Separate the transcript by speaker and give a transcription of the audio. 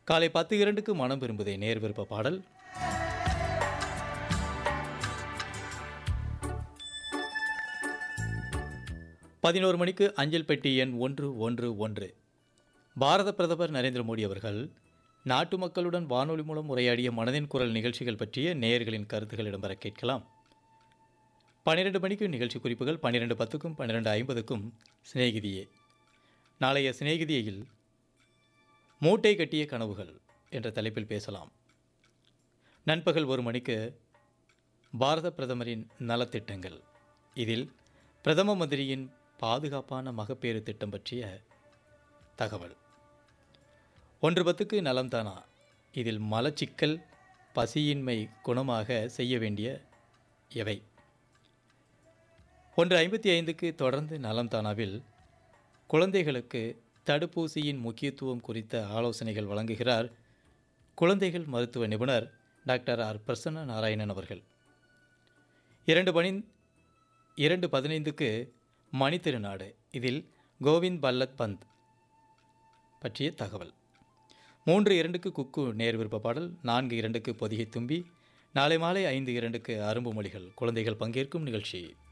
Speaker 1: காலை பத்து இரண்டுக்கு மனம் விரும்புதே நேர் விருப்ப பாடல் பதினோரு மணிக்கு அஞ்சல் பெட்டி எண் ஒன்று ஒன்று ஒன்று பாரத பிரதமர் நரேந்திர மோடி அவர்கள் நாட்டு மக்களுடன் வானொலி மூலம் உரையாடிய மனதின் குரல் நிகழ்ச்சிகள் பற்றிய நேயர்களின் கருத்துக்கள் இடம்பெற கேட்கலாம் பன்னிரெண்டு மணிக்கு நிகழ்ச்சி குறிப்புகள் பன்னிரெண்டு பத்துக்கும் பன்னிரெண்டு ஐம்பதுக்கும் சிநேகிதியே நாளைய சிநேகிதியில் மூட்டை கட்டிய கனவுகள் என்ற தலைப்பில் பேசலாம் நண்பகல் ஒரு மணிக்கு பாரத பிரதமரின் நலத்திட்டங்கள் இதில் பிரதம மந்திரியின் பாதுகாப்பான மகப்பேறு திட்டம் பற்றிய தகவல் ஒன்று பத்துக்கு நலம்தானா இதில் மலச்சிக்கல் பசியின்மை குணமாக செய்ய வேண்டிய எவை ஒன்று ஐம்பத்தி ஐந்துக்கு தொடர்ந்து நலம்தானாவில் குழந்தைகளுக்கு தடுப்பூசியின் முக்கியத்துவம் குறித்த ஆலோசனைகள் வழங்குகிறார் குழந்தைகள் மருத்துவ நிபுணர் டாக்டர் ஆர் பிரசன்ன நாராயணன் அவர்கள் இரண்டு மணி இரண்டு பதினைந்துக்கு மணித்திருநாடு இதில் கோவிந்த் பல்லத் பந்த் பற்றிய தகவல் மூன்று இரண்டுக்கு குக்கு நேர் விருப்ப பாடல் நான்கு இரண்டுக்கு பொதிகை தும்பி நாளை மாலை ஐந்து இரண்டுக்கு அரும்பு மொழிகள் குழந்தைகள் பங்கேற்கும் நிகழ்ச்சி